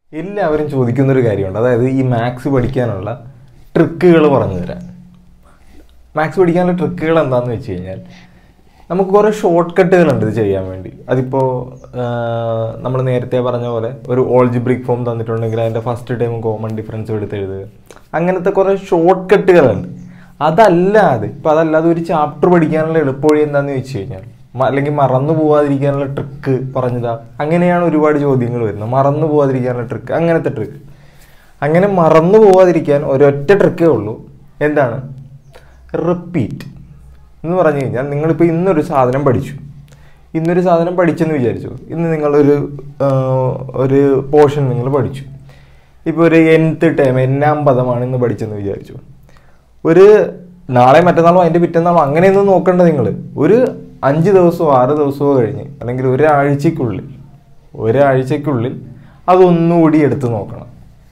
എല്ലാവരും ചോദിക്കുന്ന ഒരു കാര്യമുണ്ട് അതായത് ഈ മാത്സ് പഠിക്കാനുള്ള ട്രിക്കുകൾ പറഞ്ഞു തരാൻ മാത്സ് പഠിക്കാനുള്ള ട്രിക്കുകൾ എന്താണെന്ന് വെച്ച് കഴിഞ്ഞാൽ നമുക്ക് കുറേ ഷോർട്ട് കട്ടുകളുണ്ട് ഇത് ചെയ്യാൻ വേണ്ടി അതിപ്പോൾ നമ്മൾ നേരത്തെ പറഞ്ഞ പോലെ ഒരു ഓൾജിബ്രിക് ഫോം തന്നിട്ടുണ്ടെങ്കിൽ അതിൻ്റെ ഫസ്റ്റ് ടൈം കോമൺ ഡിഫറൻസ് എടുത്ത് എഴുതുക അങ്ങനത്തെ കുറേ ഷോർട്ട് കട്ടുകളുണ്ട് അതല്ലാതെ ഇപ്പം അതല്ലാതെ ഒരു ചാപ്റ്റർ പഠിക്കാനുള്ള എളുപ്പവഴി എന്താണെന്ന് വെച്ച് കഴിഞ്ഞാൽ മ- അല്ലെങ്കിൽ മറന്നു പോവാതിരിക്കാനുള്ള ട്രിക്ക് പറഞ്ഞതാ അങ്ങനെയാണ് ഒരുപാട് ചോദ്യങ്ങൾ വരുന്നത് മറന്നു പോവാതിരിക്കാനുള്ള ട്രിക്ക് അങ്ങനത്തെ ട്രിക്ക് അങ്ങനെ മറന്നു പോവാതിരിക്കാൻ ഒരൊറ്റ ട്രിക്കേ ഉള്ളൂ എന്താണ് റിപ്പീറ്റ് എന്ന് പറഞ്ഞു കഴിഞ്ഞാൽ നിങ്ങളിപ്പോൾ ഇന്നൊരു സാധനം പഠിച്ചു ഇന്നൊരു സാധനം പഠിച്ചെന്ന് വിചാരിച്ചു ഇന്ന് നിങ്ങളൊരു ആ, ഒരു പോർഷൻ നിങ്ങൾ പഠിച്ചു ഇപ്പോൾ ഒരു എൻത്ത് ടൈം എന്നാം പദമാണ് ഇന്ന് പഠിച്ചെന്ന് വിചാരിച്ചു ഒരു നാളെ മറ്റന്നാളോ അതിൻ്റെ പിറ്റന്നാളോ അങ്ങനെയൊന്നും നോക്കണ്ട നിങ്ങൾ ഒരു അഞ്ച് ദിവസമോ ആറ് ദിവസമോ കഴിഞ്ഞ് അല്ലെങ്കിൽ ഒരാഴ്ചക്കുള്ളിൽ ഒരാഴ്ചക്കുള്ളിൽ അതൊന്നുകൂടി എടുത്ത് നോക്കണം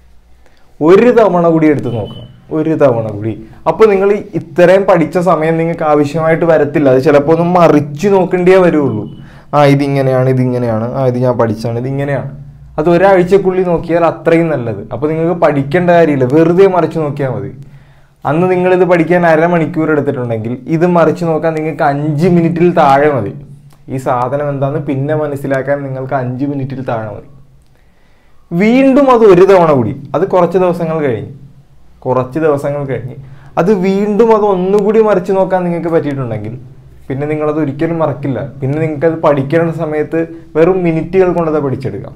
ഒരു തവണ കൂടി എടുത്ത് നോക്കണം ഒരു തവണ കൂടി അപ്പോൾ നിങ്ങൾ ഇത്രയും പഠിച്ച സമയം നിങ്ങൾക്ക് ആവശ്യമായിട്ട് വരത്തില്ല അത് ചിലപ്പോൾ ഒന്ന് മറിച്ച് നോക്കേണ്ടിയേ വരുള്ളൂ ആ ഇതിങ്ങനെയാണ് ഇതിങ്ങനെയാണ് ആ ഇത് ഞാൻ പഠിച്ചാണ് ഇതിങ്ങനെയാണ് അത് ഒരാഴ്ചക്കുള്ളിൽ നോക്കിയാൽ അത്രയും നല്ലത് അപ്പോൾ നിങ്ങൾക്ക് പഠിക്കേണ്ട കാര്യമില്ല വെറുതെ മറിച്ച് നോക്കിയാൽ മതി അന്ന് നിങ്ങളിത് പഠിക്കാൻ അരമണിക്കൂർ എടുത്തിട്ടുണ്ടെങ്കിൽ ഇത് മറിച്ച് നോക്കാൻ നിങ്ങൾക്ക് അഞ്ച് മിനിറ്റിൽ താഴെ മതി ഈ സാധനം എന്താണെന്ന് പിന്നെ മനസ്സിലാക്കാൻ നിങ്ങൾക്ക് അഞ്ച് മിനിറ്റിൽ താഴെ മതി വീണ്ടും അത് ഒരു തവണ കൂടി അത് കുറച്ച് ദിവസങ്ങൾ കഴിഞ്ഞ് കുറച്ച് ദിവസങ്ങൾ കഴിഞ്ഞ് അത് വീണ്ടും അത് ഒന്നുകൂടി മറിച്ച് നോക്കാൻ നിങ്ങൾക്ക് പറ്റിയിട്ടുണ്ടെങ്കിൽ പിന്നെ നിങ്ങളത് ഒരിക്കലും മറക്കില്ല പിന്നെ നിങ്ങൾക്ക് അത് പഠിക്കേണ്ട സമയത്ത് വെറും മിനിറ്റുകൾ കൊണ്ടത് പഠിച്ചെടുക്കാം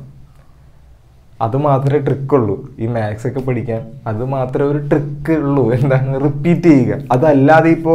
അത് മാത്രമേ ട്രിക്ക് ഉള്ളൂ ഈ മാത്സ് ഒക്കെ പഠിക്കാൻ അത് മാത്രമേ ഒരു ട്രിക്ക് ഉള്ളൂ എന്താണ് റിപ്പീറ്റ് ചെയ്യുക അതല്ലാതെ ഇപ്പോൾ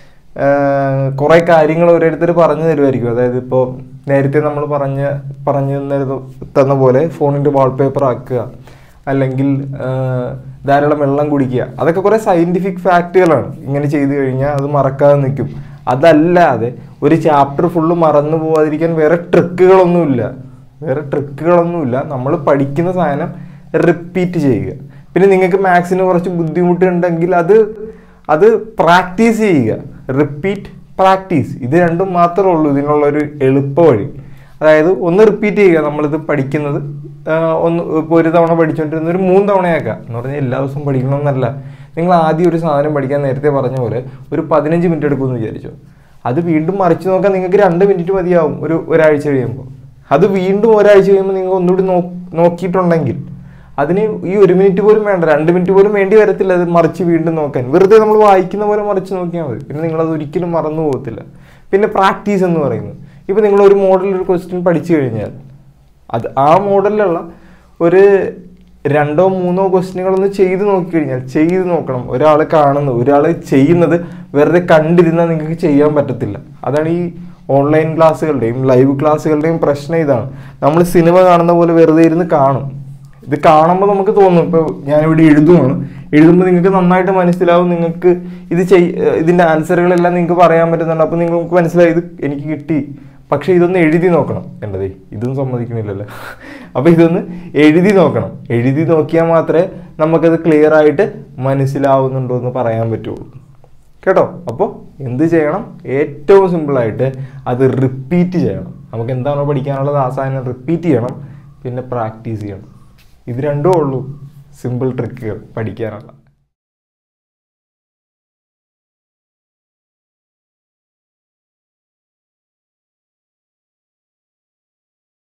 കുറേ കാര്യങ്ങൾ ഓരോരുത്തർ പറഞ്ഞു തരുമായിരിക്കും അതായത് ഇപ്പോൾ നേരത്തെ നമ്മൾ പറഞ്ഞ പറഞ്ഞു തന്നിരുന്ന തന്ന പോലെ ഫോണിൻ്റെ വാൾപേപ്പർ ആക്കുക അല്ലെങ്കിൽ ആ, ധാരാളം വെള്ളം കുടിക്കുക അതൊക്കെ കുറേ സയൻറ്റിഫിക് ഫാക്റ്റുകളാണ് ഇങ്ങനെ ചെയ്തു കഴിഞ്ഞാൽ അത് മറക്കാതെ നിൽക്കും അതല്ലാതെ ഒരു ചാപ്റ്റർ ഫുള്ള് മറന്നു പോവാതിരിക്കാൻ വേറെ ട്രിക്കുകളൊന്നുമില്ല വേറെ ട്രിക്കുകളൊന്നുമില്ല നമ്മൾ പഠിക്കുന്ന സാധനം റിപ്പീറ്റ് ചെയ്യുക പിന്നെ നിങ്ങൾക്ക് മാത്സിന് കുറച്ച് ബുദ്ധിമുട്ടുണ്ടെങ്കിൽ അത് അത് പ്രാക്ടീസ് ചെയ്യുക റിപ്പീറ്റ് പ്രാക്ടീസ് ഇത് രണ്ടും മാത്രമേ ഉള്ളൂ ഇതിനുള്ള ഒരു എളുപ്പ വഴി അതായത് ഒന്ന് റിപ്പീറ്റ് ചെയ്യുക നമ്മളിത് പഠിക്കുന്നത് ആ, ഒന്ന് ഇപ്പോൾ ഒരു തവണ പഠിച്ചുകൊണ്ടിരുന്ന ഒരു മൂന്ന് തവണയാക്കുക എന്ന് പറഞ്ഞാൽ എല്ലാ ദിവസവും പഠിക്കണമെന്നല്ല നിങ്ങൾ ആദ്യം ഒരു സാധനം പഠിക്കാൻ നേരത്തെ പറഞ്ഞ പോലെ ഒരു പതിനഞ്ച് മിനിറ്റ് എടുക്കുമെന്ന് വിചാരിച്ചു അത് വീണ്ടും മറിച്ച് നോക്കാൻ നിങ്ങൾക്ക് രണ്ട് മിനിറ്റ് മതിയാവും ഒരു ഒരാഴ്ച കഴിയുമ്പോൾ അത് വീണ്ടും ഒരാഴ്ച കഴിയുമ്പോൾ നിങ്ങൾ ഒന്നുകൂടി നോ നോക്കിയിട്ടുണ്ടെങ്കിൽ അതിന് ഈ ഒരു മിനിറ്റ് പോലും വേണ്ട രണ്ട് മിനിറ്റ് പോലും വേണ്ടി വരത്തില്ല അത് മറിച്ച് വീണ്ടും നോക്കാൻ വെറുതെ നമ്മൾ വായിക്കുന്ന പോലെ മറിച്ച് നോക്കിയാൽ മതി പിന്നെ നിങ്ങളത് ഒരിക്കലും മറന്നു പോകത്തില്ല പിന്നെ പ്രാക്ടീസ് എന്ന് പറയുന്നത് ഇപ്പോൾ നിങ്ങൾ ഒരു മോഡൽ ഒരു ക്വസ്റ്റ്യൻ പഠിച്ചു കഴിഞ്ഞാൽ അത് ആ മോഡലിലുള്ള ഒരു രണ്ടോ മൂന്നോ ക്വസ്റ്റ്യനുകളൊന്ന് ചെയ്ത് നോക്കിക്കഴിഞ്ഞാൽ ചെയ്ത് നോക്കണം ഒരാൾ കാണുന്നത് ഒരാൾ ചെയ്യുന്നത് വെറുതെ കണ്ടിരുന്നാൽ നിങ്ങൾക്ക് ചെയ്യാൻ പറ്റത്തില്ല അതാണ് ഈ ഓൺലൈൻ ക്ലാസ്സുകളുടെയും ലൈവ് ക്ലാസ്സുകളുടെയും പ്രശ്നം ഇതാണ് നമ്മൾ സിനിമ കാണുന്ന പോലെ വെറുതെ ഇരുന്ന് കാണും ഇത് കാണുമ്പോൾ നമുക്ക് തോന്നും ഇപ്പോൾ ഞാനിവിടെ എഴുതുവാണ് എഴുതുമ്പോൾ നിങ്ങൾക്ക് നന്നായിട്ട് മനസ്സിലാവും നിങ്ങൾക്ക് ഇത് ചെയ് ഇതിൻ്റെ ആൻസറുകളെല്ലാം നിങ്ങൾക്ക് പറയാൻ പറ്റുന്നുണ്ട് അപ്പോൾ നിങ്ങൾക്ക് മനസ്സിലായി ഇത് എനിക്ക് കിട്ടി പക്ഷേ ഇതൊന്ന് എഴുതി നോക്കണം എൻ്റെതേ ഇതൊന്നും സമ്മതിക്കണില്ലല്ലോ അപ്പോൾ ഇതൊന്ന് എഴുതി നോക്കണം എഴുതി നോക്കിയാൽ മാത്രമേ നമുക്കത് ക്ലിയർ ആയിട്ട് മനസ്സിലാവുന്നുണ്ടോ എന്ന് പറയാൻ പറ്റുള്ളൂ കേട്ടോ അപ്പോൾ എന്ത് ചെയ്യണം ഏറ്റവും സിമ്പിളായിട്ട് അത് റിപ്പീറ്റ് ചെയ്യണം നമുക്ക് എന്താണോ പഠിക്കാനുള്ളത് ആ സാധനം റിപ്പീറ്റ് ചെയ്യണം പിന്നെ പ്രാക്ടീസ് ചെയ്യണം ഇത് രണ്ടും ഉള്ളൂ സിമ്പിൾ ട്രിക്കുകൾ പഠിക്കാനുള്ള